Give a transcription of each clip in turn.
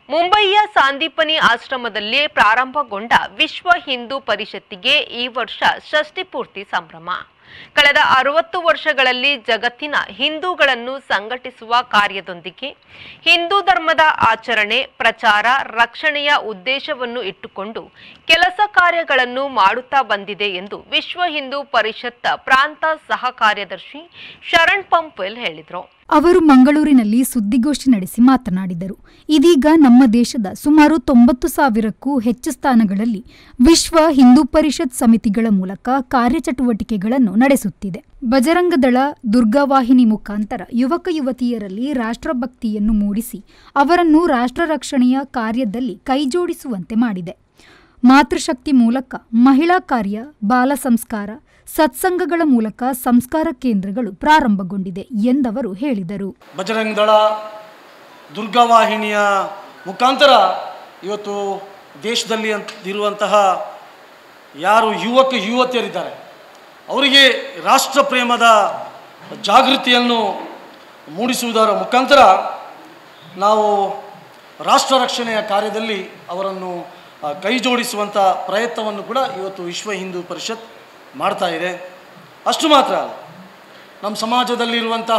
ಮುಂಬಯಿಯ ಸಾಂದೀಪನಿ ಆಶ್ರಮದಲ್ಲಿ ಪ್ರಾರಂಭಗೊಂಡ ವಿಶ್ವ ಹಿಂದೂ ಪರಿಷತ್ತಿಗೆ ಈ ವರ್ಷ ಷಷ್ಠಿ ಪೂರ್ತಿ ಸಂಭ್ರಮ ಕಳೆದ ಅರವತ್ತು ವರ್ಷಗಳಲ್ಲಿ ಜಗತ್ತಿನ ಹಿಂದೂಗಳನ್ನು ಸಂಘಟಿಸುವ ಕಾರ್ಯದೊಂದಿಗೆ ಹಿಂದೂ ಧರ್ಮದ ಆಚರಣೆ ಪ್ರಚಾರ ರಕ್ಷಣೆಯ ಉದ್ದೇಶವನ್ನು ಇಟ್ಟುಕೊಂಡು ಕೆಲಸ ಕಾರ್ಯಗಳನ್ನು ಮಾಡುತ್ತಾ ಬಂದಿದೆ ಎಂದು ವಿಶ್ವ ಹಿಂದೂ ಪರಿಷತ್ ಪ್ರಾಂತ ಸಹ ಕಾರ್ಯದರ್ಶಿ ಶರಣ್ ಪಂಪೆಲ್ ಹೇಳಿದರು ಅವರು ಮಂಗಳೂರಿನಲ್ಲಿ ಸುದ್ದಿಗೋಷ್ಠಿ ನಡೆಸಿ ಮಾತನಾಡಿದರು ಇದೀಗ ನಮ್ಮ ದೇಶದ ಸುಮಾರು ತೊಂಬತ್ತು ಸಾವಿರಕ್ಕೂ ಹೆಚ್ಚು ಸ್ಥಾನಗಳಲ್ಲಿ ವಿಶ್ವ ಹಿಂದೂ ಪರಿಷತ್ ಸಮಿತಿಗಳ ಮೂಲಕ ಕಾರ್ಯಚಟುವಟಿಕೆಗಳನ್ನು ನಡೆಸುತ್ತಿದೆ ಬಜರಂಗದಳ ದುರ್ಗಾವಾಹಿನಿ ಮುಖಾಂತರ ಯುವಕ ಯುವತಿಯರಲ್ಲಿ ರಾಷ್ಟ್ರಭಕ್ತಿಯನ್ನು ಮೂಡಿಸಿ ಅವರನ್ನು ರಾಷ್ಟ್ರ ರಕ್ಷಣೆಯ ಕಾರ್ಯದಲ್ಲಿ ಕೈಜೋಡಿಸುವಂತೆ ಮಾಡಿದೆ ಮಾತೃಶಕ್ತಿ ಮೂಲಕ ಮಹಿಳಾ ಕಾರ್ಯ ಬಾಲ ಸಂಸ್ಕಾರ ಸತ್ಸಂಗಗಳ ಮೂಲಕ ಸಂಸ್ಕಾರ ಕೇಂದ್ರಗಳು ಪ್ರಾರಂಭಗೊಂಡಿದೆ ಎಂದವರು ಹೇಳಿದರು ಬಜರಂಗ ದಳ ದುರ್ಗಾವಾಹಿನಿಯ ಮುಖಾಂತರ ಇವತ್ತು ದೇಶದಲ್ಲಿ ಅಂತ ಇರುವಂತಹ ಯಾರು ಯುವಕ ಯುವತಿಯರಿದ್ದಾರೆ ಅವರಿಗೆ ರಾಷ್ಟ್ರ ಪ್ರೇಮದ ಜಾಗೃತಿಯನ್ನು ಮೂಡಿಸುವುದರ ಮುಖಾಂತರ ನಾವು ರಾಷ್ಟ್ರ ರಕ್ಷಣೆಯ ಕಾರ್ಯದಲ್ಲಿ ಅವರನ್ನು ಆ, ಕೈ ಜೋಡಿಸುವಂಥ ಪ್ರಯತ್ನವನ್ನು ಕೂಡ ಇವತ್ತು ವಿಶ್ವ ಹಿಂದೂ ಪರಿಷತ್ ಮಾಡ್ತಾ ಇದೆ ಅಷ್ಟು ಮಾತ್ರ ಅಲ್ಲ ನಮ್ಮ ಸಮಾಜದಲ್ಲಿರುವಂತಹ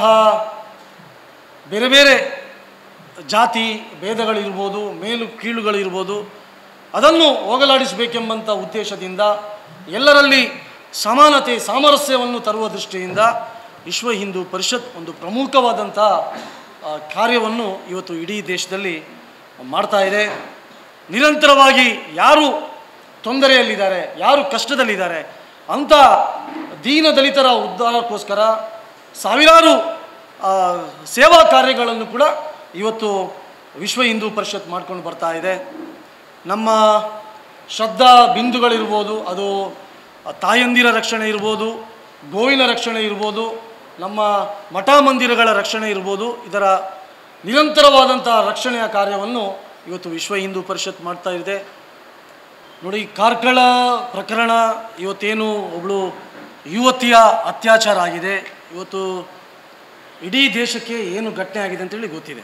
ಬೇರೆ ಬೇರೆ ಜಾತಿ ಭೇದಗಳಿರ್ಬೋದು ಮೇಲು ಕೀಳುಗಳಿರ್ಬೋದು ಅದನ್ನು ಹೋಗಲಾಡಿಸಬೇಕೆಂಬಂಥ ಉದ್ದೇಶದಿಂದ ಎಲ್ಲರಲ್ಲಿ ಸಮಾನತೆ ಸಾಮರಸ್ಯವನ್ನು ತರುವ ದೃಷ್ಟಿಯಿಂದ ವಿಶ್ವ ಹಿಂದೂ ಪರಿಷತ್ ಒಂದು ಪ್ರಮುಖವಾದಂಥ ಆ, ಕಾರ್ಯವನ್ನು ಇವತ್ತು ಇಡೀ ದೇಶದಲ್ಲಿ ಮಾಡ್ತಾ ಇದೆ ನಿರಂತರವಾಗಿ ಯಾರು ತೊಂದರೆಯಲ್ಲಿದ್ದಾರೆ ಯಾರು ಕಷ್ಟದಲ್ಲಿದ್ದಾರೆ ಅಂಥ ದೀನ ದಲಿತರ ಉದ್ಧಾರಕ್ಕೋಸ್ಕರ ಸಾವಿರಾರು ಆ, ಸೇವಾ ಕಾರ್ಯಗಳನ್ನು ಕೂಡ ಇವತ್ತು ವಿಶ್ವ ಹಿಂದೂ ಪರಿಷತ್ ಮಾಡ್ಕೊಂಡು ಬರ್ತಾ ಇದೆ ನಮ್ಮ ಶ್ರದ್ಧಾ ಬಿಂದುಗಳಿರ್ಬೋದು ಅದು ತಾಯಂದಿರ ರಕ್ಷಣೆ ಇರ್ಬೋದು ಗೋವಿನ ರಕ್ಷಣೆ ಇರ್ಬೋದು ನಮ್ಮ ಮಠ ಮಂದಿರಗಳ ರಕ್ಷಣೆ ಇರ್ಬೋದು ಇದರ ನಿರಂತರವಾದಂಥ ರಕ್ಷಣೆಯ ಕಾರ್ಯವನ್ನು ಇವತ್ತು ವಿಶ್ವ ಹಿಂದೂ ಪರಿಷತ್ ಮಾಡ್ತಾ ಇದೆ ನೋಡಿ ಕಾರ್ಕಳ ಪ್ರಕರಣ ಇವತ್ತೇನು ಒಬ್ಬಳು ಯುವತಿಯ ಅತ್ಯಾಚಾರ ಆಗಿದೆ ಇವತ್ತು ಇಡೀ ದೇಶಕ್ಕೆ ಏನು ಘಟನೆ ಆಗಿದೆ ಅಂತೇಳಿ ಗೊತ್ತಿದೆ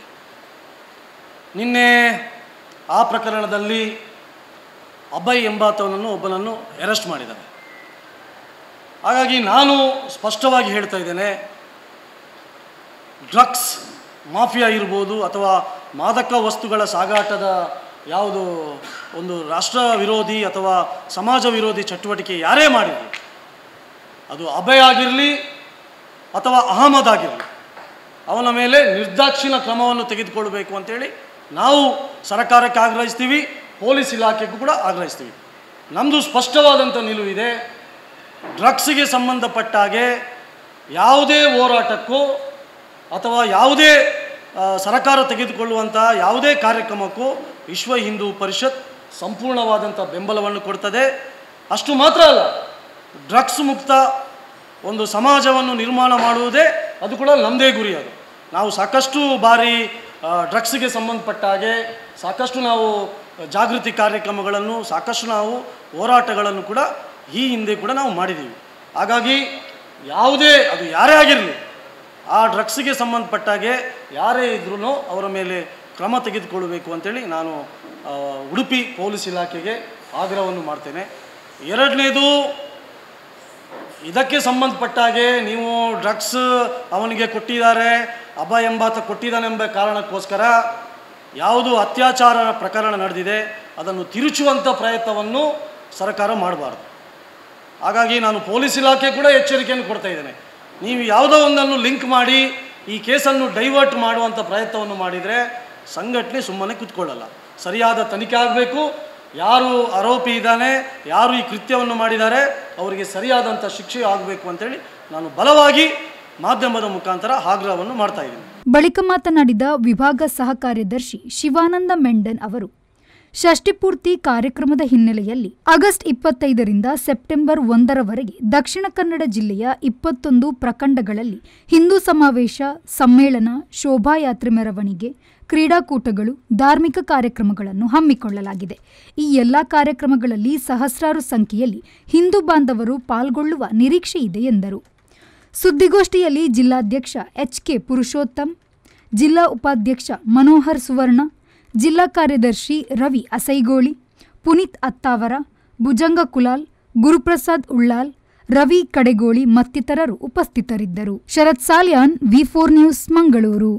ನಿನ್ನೆ ಆ ಪ್ರಕರಣದಲ್ಲಿ ಅಭಯ್ ಎಂಬಾತವನನ್ನು ಒಬ್ಬನನ್ನು ಅರೆಸ್ಟ್ ಮಾಡಿದ್ದಾರೆ ಹಾಗಾಗಿ ನಾನು ಸ್ಪಷ್ಟವಾಗಿ ಹೇಳ್ತಾ ಇದ್ದೇನೆ ಡ್ರಗ್ಸ್ ಮಾಫಿಯಾ ಇರ್ಬೋದು ಅಥವಾ ಮಾದಕ ವಸ್ತುಗಳ ಸಾಗಾಟದ ಯಾವುದು ಒಂದು ರಾಷ್ಟ್ರ ವಿರೋಧಿ ಅಥವಾ ಸಮಾಜ ವಿರೋಧಿ ಚಟುವಟಿಕೆ ಯಾರೇ ಮಾಡಿರಲಿ ಅದು ಅಭಯ ಆಗಿರಲಿ ಅಥವಾ ಅಹಮದ್ ಆಗಿರಲಿ ಅವನ ಮೇಲೆ ನಿರ್ದಾಕ್ಷಿಣ್ಯ ಕ್ರಮವನ್ನು ತೆಗೆದುಕೊಳ್ಬೇಕು ಅಂತೇಳಿ ನಾವು ಸರ್ಕಾರಕ್ಕೆ ಆಗ್ರಹಿಸ್ತೀವಿ ಪೊಲೀಸ್ ಇಲಾಖೆಗೂ ಕೂಡ ಆಗ್ರಹಿಸ್ತೀವಿ ನಮ್ಮದು ಸ್ಪಷ್ಟವಾದಂಥ ನಿಲುವಿದೆ ಡ್ರಗ್ಸಿಗೆ ಸಂಬಂಧಪಟ್ಟ ಹಾಗೆ ಯಾವುದೇ ಹೋರಾಟಕ್ಕೂ ಅಥವಾ ಯಾವುದೇ ಆ, ಸರ್ಕಾರ ತೆಗೆದುಕೊಳ್ಳುವಂಥ ಯಾವುದೇ ಕಾರ್ಯಕ್ರಮಕ್ಕೂ ವಿಶ್ವ ಹಿಂದೂ ಪರಿಷತ್ ಸಂಪೂರ್ಣವಾದಂಥ ಬೆಂಬಲವನ್ನು ಕೊಡ್ತದೆ ಅಷ್ಟು ಮಾತ್ರ ಅಲ್ಲ ಡ್ರಗ್ಸ್ ಮುಕ್ತ ಒಂದು ಸಮಾಜವನ್ನು ನಿರ್ಮಾಣ ಮಾಡುವುದೇ ಅದು ಕೂಡ ನಮ್ಮದೇ ಗುರಿ ಅದು ನಾವು ಸಾಕಷ್ಟು ಬಾರಿ ಡ್ರಗ್ಸ್ಗೆ ಸಂಬಂಧಪಟ್ಟ ಹಾಗೆ ಸಾಕಷ್ಟು ನಾವು ಜಾಗೃತಿ ಕಾರ್ಯಕ್ರಮಗಳನ್ನು ಸಾಕಷ್ಟು ನಾವು ಹೋರಾಟಗಳನ್ನು ಕೂಡ ಈ ಹಿಂದೆ ಕೂಡ ನಾವು ಮಾಡಿದ್ದೀವಿ ಹಾಗಾಗಿ ಯಾವುದೇ ಅದು ಯಾರೇ ಆಗಿರಲಿ ಆ ಡ್ರಗ್ಸ್ಗೆ ಸಂಬಂಧಪಟ್ಟಾಗೆ ಯಾರೇ ಇದ್ರೂ ಅವರ ಮೇಲೆ ಕ್ರಮ ತೆಗೆದುಕೊಳ್ಳಬೇಕು ಅಂತೇಳಿ ನಾನು ಆ, ಉಡುಪಿ ಪೊಲೀಸ್ ಇಲಾಖೆಗೆ ಆಗ್ರಹವನ್ನು ಮಾಡ್ತೇನೆ ಎರಡನೇದು ಇದಕ್ಕೆ ಸಂಬಂಧಪಟ್ಟ ಹಾಗೆ ನೀವು ಡ್ರಗ್ಸ್ ಅವನಿಗೆ ಕೊಟ್ಟಿದ್ದಾರೆ ಅಭ ಎಂಬಾತ ಕೊಟ್ಟಿದ್ದಾನೆಂಬ ಕಾರಣಕ್ಕೋಸ್ಕರ ಯಾವುದು ಅತ್ಯಾಚಾರ ಪ್ರಕರಣ ನಡೆದಿದೆ ಅದನ್ನು ತಿರುಚುವಂಥ ಪ್ರಯತ್ನವನ್ನು ಸರ್ಕಾರ ಮಾಡಬಾರ್ದು ಹಾಗಾಗಿ ನಾನು ಪೊಲೀಸ್ ಇಲಾಖೆ ಕೂಡ ಎಚ್ಚರಿಕೆಯನ್ನು ಕೊಡ್ತಾ ಇದ್ದೇನೆ ನೀವು ಯಾವುದೋ ಒಂದನ್ನು ಲಿಂಕ್ ಮಾಡಿ ಈ ಕೇಸನ್ನು ಡೈವರ್ಟ್ ಮಾಡುವಂಥ ಪ್ರಯತ್ನವನ್ನು ಮಾಡಿದರೆ ಸಂಘಟನೆ ಸುಮ್ಮನೆ ಕೂತ್ಕೊಳ್ಳಲ್ಲ ಸರಿಯಾದ ತನಿಖೆ ಆಗಬೇಕು ಯಾರು ಆರೋಪಿ ಇದ್ದಾನೆ ಯಾರು ಈ ಕೃತ್ಯವನ್ನು ಮಾಡಿದ್ದಾರೆ ಅವರಿಗೆ ಸರಿಯಾದಂಥ ಶಿಕ್ಷೆ ಆಗಬೇಕು ಅಂತೇಳಿ ನಾನು ಬಲವಾಗಿ ಮಾಧ್ಯಮದ ಮುಖಾಂತರ ಆಗ್ರಹವನ್ನು ಮಾಡ್ತಾ ಇದ್ದೀನಿ ಬಳಿಕ ಮಾತನಾಡಿದ ವಿಭಾಗ ಸಹ ಕಾರ್ಯದರ್ಶಿ ಶಿವಾನಂದ ಮೆಂಡನ್ ಅವರು ಷಷ್ಠಿಪೂರ್ತಿ ಕಾರ್ಯಕ್ರಮದ ಹಿನ್ನೆಲೆಯಲ್ಲಿ ಆಗಸ್ಟ್ ಇಪ್ಪತ್ತೈದರಿಂದ ಸೆಪ್ಟೆಂಬರ್ ಒಂದರವರೆಗೆ ದಕ್ಷಿಣ ಕನ್ನಡ ಜಿಲ್ಲೆಯ ಇಪ್ಪತ್ತೊಂದು ಪ್ರಖಂಡಗಳಲ್ಲಿ ಹಿಂದೂ ಸಮಾವೇಶ ಸಮ್ಮೇಳನ ಶೋಭಾಯಾತ್ರೆ ಮೆರವಣಿಗೆ ಕ್ರೀಡಾಕೂಟಗಳು ಧಾರ್ಮಿಕ ಕಾರ್ಯಕ್ರಮಗಳನ್ನು ಹಮ್ಮಿಕೊಳ್ಳಲಾಗಿದೆ ಈ ಎಲ್ಲ ಕಾರ್ಯಕ್ರಮಗಳಲ್ಲಿ ಸಹಸ್ರಾರು ಸಂಖ್ಯೆಯಲ್ಲಿ ಹಿಂದೂ ಬಾಂಧವರು ಪಾಲ್ಗೊಳ್ಳುವ ನಿರೀಕ್ಷೆ ಇದೆ ಎಂದರು ಸುದ್ದಿಗೋಷ್ಠಿಯಲ್ಲಿ ಜಿಲ್ಲಾಧ್ಯಕ್ಷ ಎಚ್ ಕೆ ಪುರುಷೋತ್ತಮ್ ಜಿಲ್ಲಾ ಉಪಾಧ್ಯಕ್ಷ ಮನೋಹರ್ ಸುವರ್ಣ ಜಿಲ್ಲಾ ಕಾರ್ಯದರ್ಶಿ ರವಿ ಅಸೈಗೋಳಿ ಪುನೀತ್ ಅತ್ತಾವರ ಭುಜಂಗ ಕುಲಾಲ್ ಗುರುಪ್ರಸಾದ್ ಉಳ್ಳಾಲ್ ರವಿ ಕಡೆಗೋಳಿ ಮತ್ತಿತರರು ಉಪಸ್ಥಿತರಿದ್ದರು Sharath Salian V four news Mangaluru